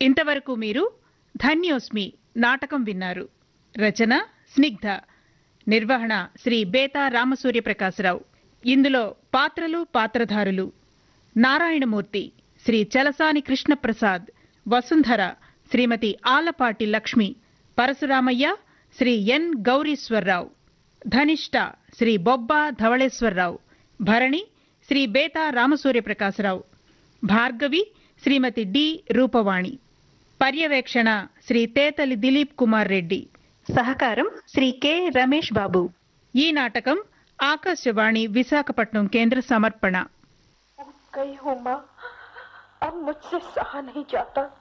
ఇంతవరకు మీరు ధన్యోస్మి నాటకం విన్నారు రచన స్నిగ్ధ నిర్వహణ శ్రీ బేతా రామసూర్య ప్రకాశరావు ఇందులో పాత్రలు పాత్రధారులు నారాయణమూర్తి శ్రీ చలసాని కృష్ణప్రసాద్ వసుంధర శ్రీమతి ఆలపాటి లక్ష్మి పరశురామయ్య శ్రీ ఎన్ గౌరీశ్వరరావు ధనిష్ట శ్రీ బొబ్బా ధవళేశ్వరరావు భరణి శ్రీ బేతా రామసూర్య ప్రకాశరావు భార్గవి శ్రీమతి డి రూపవాణి పర్యవేక్షణ శ్రీ తేతలి దిలీప్ కుమార్ రెడ్డి సహకారం శ్రీ కె రమేష్ బాబు ఈ నాటకం ఆకాశవాణి విశాఖపట్నం కేంద్ర సమర్పణ गई हूँ माँ अब मुझसे सहा नहीं जाता